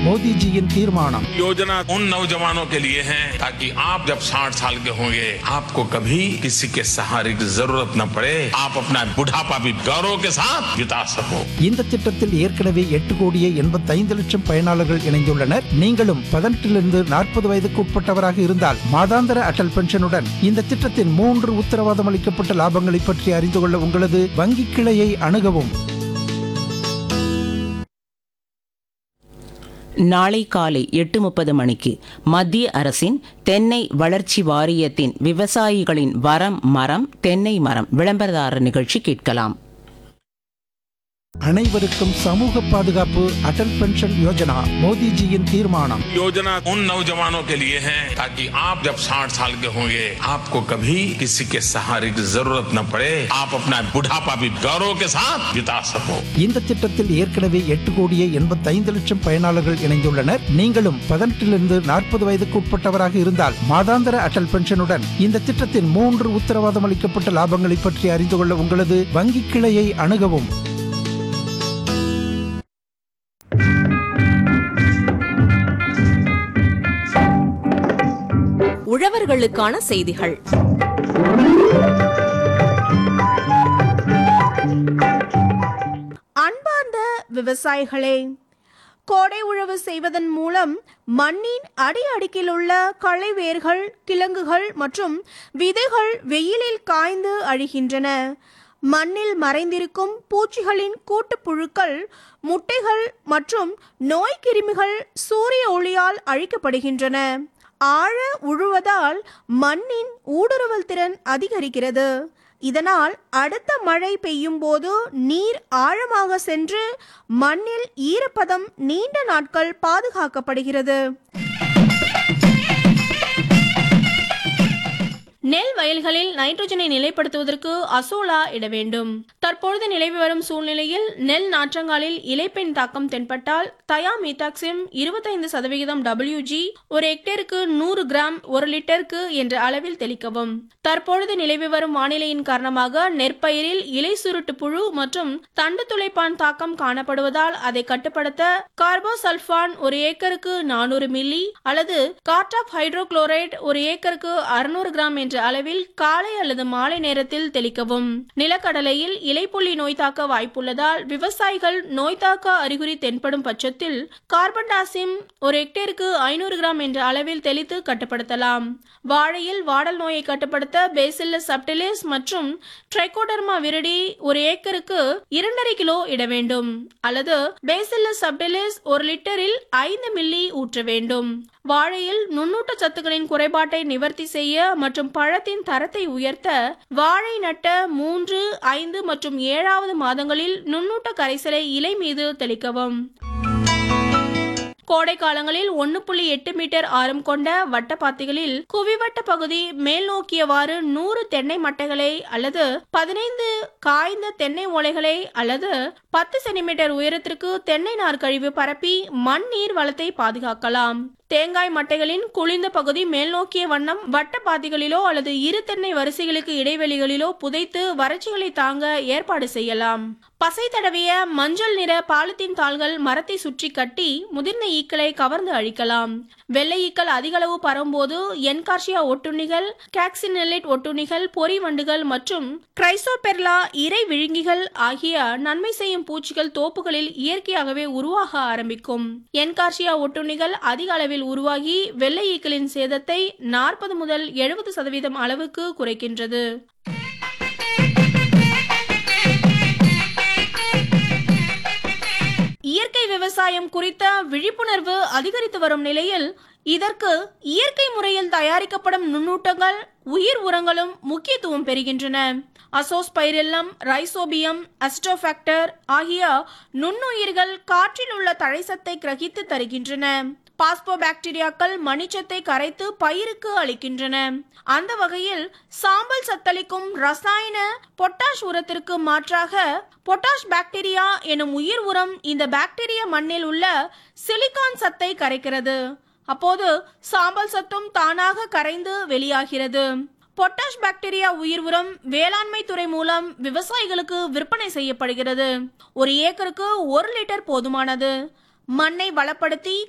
மோடிஜியின் தீர்மானம் योजना उन नौजवानों के लिए है ताकि आप जब 60 साल के होंगे आपको कभी किसी के सहारे की जरूरत न पड़े आप अपना बुढ़ापा भी गौरव के साथ बिता सको இந்த திட்டத்தில் ஏற்கனவே எட்டு கோடியே எண்பத்தைந்து லட்சம் பயனாளர்கள் இணைந்துள்ளனர் நீங்களும் பதினெட்டிலிருந்து நாற்பது வயதுக்கு உட்பட்டவராக இருந்தால் மாதாந்திர அடல் பென்ஷனுடன் இந்த திட்டத்தின் மூன்று உத்தரவாதம் அளிக்கப்பட்ட லாபங்களை பற்றி அறிந்து கொள்ள உங்களது வங்கி கிளையை அணுகவும் நாளை காலை எட்டு முப்பது மணிக்கு மத்திய அரசின் தென்னை வளர்ச்சி வாரியத்தின் விவசாயிகளின் வரம் மரம் தென்னை மரம் விளம்பரதாரர் நிகழ்ச்சி கேட்கலாம் அனைவருக்கும் சமூக பாதுகாப்பு அடல் பென்ஷன் யோஜனா மோடிஜியின் தீர்மானம் योजना उन नौजवानों के लिए है ताकि आप जब 60 साल के होंगे आपको कभी किसी के सहारे की जरूरत न पड़े आप अपना बुढ़ापा भी गौरव के साथ बिता सको இந்த திட்டத்தில் ஏற்கனவே எட்டு கோடியே எண்பத்தைந்து லட்சம் பயனாளர்கள் இணைந்துள்ளனர் நீங்களும் பதினெட்டிலிருந்து நாற்பது வயதுக்கு உட்பட்டவராக இருந்தால் மாதாந்திர அடல் பென்ஷனுடன் இந்த திட்டத்தின் மூன்று உத்தரவாதம் அளிக்கப்பட்ட லாபங்களை பற்றி அறிந்து கொள்ள உங்களது வங்கி கிளையை அணுகவும் உழவர்களுக்கான செய்திகள் அன்பார்ந்த விவசாயிகளே கோடை உழவு செய்வதன் மூலம் மண்ணின் அடி அடுக்கில் உள்ள களை வேர்கள் கிழங்குகள் மற்றும் விதைகள் வெயிலில் காய்ந்து அழிகின்றன மண்ணில் மறைந்திருக்கும் பூச்சிகளின் கூட்டுப்புழுக்கள் முட்டைகள் மற்றும் நோய் கிருமிகள் சூரிய ஒளியால் அழிக்கப்படுகின்றன ஆழ உழுவதால் மண்ணின் ஊடுருவல் திறன் அதிகரிக்கிறது இதனால் அடுத்த மழை பெய்யும் போது நீர் ஆழமாக சென்று மண்ணில் ஈரப்பதம் நீண்ட நாட்கள் பாதுகாக்கப்படுகிறது நெல் வயல்களில் நைட்ரஜனை நிலைப்படுத்துவதற்கு அசோலா இட வேண்டும் தற்பொழுது நிலவி வரும் சூழ்நிலையில் நெல் நாற்றங்காலில் இலைப்பெண் தாக்கம் தென்பட்டால் தயாமீதாக்சிம் இருபத்தைந்து சதவிகிதம் WG ஒரு ஹெக்டேருக்கு நூறு கிராம் ஒரு லிட்டருக்கு என்ற அளவில் தெளிக்கவும் தற்பொழுது நிலவி வரும் வானிலையின் காரணமாக நெற்பயிரில் இலை சுருட்டு புழு மற்றும் தண்டு துளைப்பான் தாக்கம் காணப்படுவதால் அதை கட்டுப்படுத்த கார்போசல்ஃபான் ஒரு ஏக்கருக்கு நானூறு மில்லி அல்லது கார்டாப் ஹைட்ரோகுளோரைட் ஒரு ஏக்கருக்கு அறுநூறு கிராம் என்ற அளவில் காலை அல்லது மாலை நேரத்தில் தெளிக்கவும் நிலக்கடலையில் இலைப்புள்ளி நோய் தாக்க வாய்ப்புள்ளதால் விவசாயிகள் நோய் தாக்க அறிகுறி தென்படும் பட்சத்தில் கார்பன் டாசிம் ஒரு ஹெக்டேருக்கு ஐநூறு கிராம் என்ற அளவில் தெளித்து கட்டுப்படுத்தலாம் வாழையில் வாடல் நோயை கட்டுப்படுத்த பேசில்லஸ் சப்டிலிஸ் மற்றும் ட்ரைகோடர்மா விரிடி ஒரு ஏக்கருக்கு இரண்டரை கிலோ இட வேண்டும் அல்லது பேசில்லஸ் சப்டிலிஸ் ஒரு லிட்டரில் ஐந்து மில்லி ஊற்ற வேண்டும் வாழையில் நுண்ணூட்ட சத்துக்களின் குறைபாட்டை நிவர்த்தி செய்ய மற்றும் பழத்தின் தரத்தை உயர்த்த வாழை நட்ட மூன்று ஐந்து மற்றும் ஏழாவது மாதங்களில் நுண்ணூட்ட கரைசலை இலை மீது தெளிக்கவும் கோடை காலங்களில் ஒன்று புள்ளி எட்டு மீட்டர் ஆரம் கொண்ட வட்டப்பாத்திகளில் குவிவட்ட பகுதி மேல் நோக்கியவாறு நூறு தென்னை மட்டைகளை அல்லது பதினைந்து காய்ந்த தென்னை ஓலைகளை அல்லது பத்து சென்டிமீட்டர் உயரத்திற்கு தென்னை நார் கழிவு பரப்பி மண் நீர் வளத்தை பாதுகாக்கலாம் தேங்காய் மட்டைகளின் குளிர்ந்த பகுதி மேல் நோக்கிய வண்ணம் வட்ட பாத்திகளிலோ அல்லது இரு தென்னை வரிசைகளுக்கு இடைவெளிகளிலோ புதைத்து வறட்சிகளை தாங்க ஏற்பாடு செய்யலாம் பசை தடவிய மஞ்சள் நிற பாலித்தீன் தாள்கள் மரத்தை சுற்றி கட்டி முதிர்ந்த ஈக்களை கவர்ந்து அழிக்கலாம் வெள்ளை ஈக்கள் அதிக அளவு பரவும்போது என்கார்சியா ஒட்டுண்ணிகள் கேக்சினெல்லிட் ஒட்டுண்ணிகள் பொறி வண்டுகள் மற்றும் கிரைசோபெர்லா இறை விழுங்கிகள் ஆகிய நன்மை செய்யும் பூச்சிகள் தோப்புகளில் இயற்கையாகவே உருவாக ஆரம்பிக்கும் என்கார்சியா ஒட்டுண்ணிகள் அதிக அளவில் உருவாகி வெள்ளை ஈக்களின் சேதத்தை நாற்பது முதல் எழுபது சதவீதம் அளவுக்கு குறைக்கின்றது இயற்கை விவசாயம் குறித்த விழிப்புணர்வு அதிகரித்து வரும் நிலையில் இதற்கு இயற்கை முறையில் தயாரிக்கப்படும் நுண்ணூட்டங்கள் உயிர் உரங்களும் முக்கியத்துவம் பெறுகின்றன அசோஸ்பைரில்லம் ரைசோபியம் அஸ்டோஃபாக்டர் ஆகிய நுண்ணுயிர்கள் காற்றில் உள்ள தழைசத்தை கிரகித்து தருகின்றன பாஸ்போபாக்டீரியாக்கள் மணிச்சத்தை கரைத்து பயிருக்கு அளிக்கின்றன அந்த வகையில் சாம்பல் சத்தளிக்கும் ரசாயன பொட்டாஷ் உரத்திற்கு மாற்றாக பொட்டாஷ் பாக்டீரியா எனும் உயிர் உரம் இந்த பாக்டீரியா மண்ணில் உள்ள சிலிகான் சத்தை கரைக்கிறது அப்போது சாம்பல் சத்தும் தானாக கரைந்து வெளியாகிறது பொட்டாஷ் பாக்டீரியா உயிர் உரம் வேளாண்மை துறை மூலம் விவசாயிகளுக்கு விற்பனை செய்யப்படுகிறது ஒரு ஏக்கருக்கு ஒரு லிட்டர் போதுமானது மண்ணை வளப்படுத்தி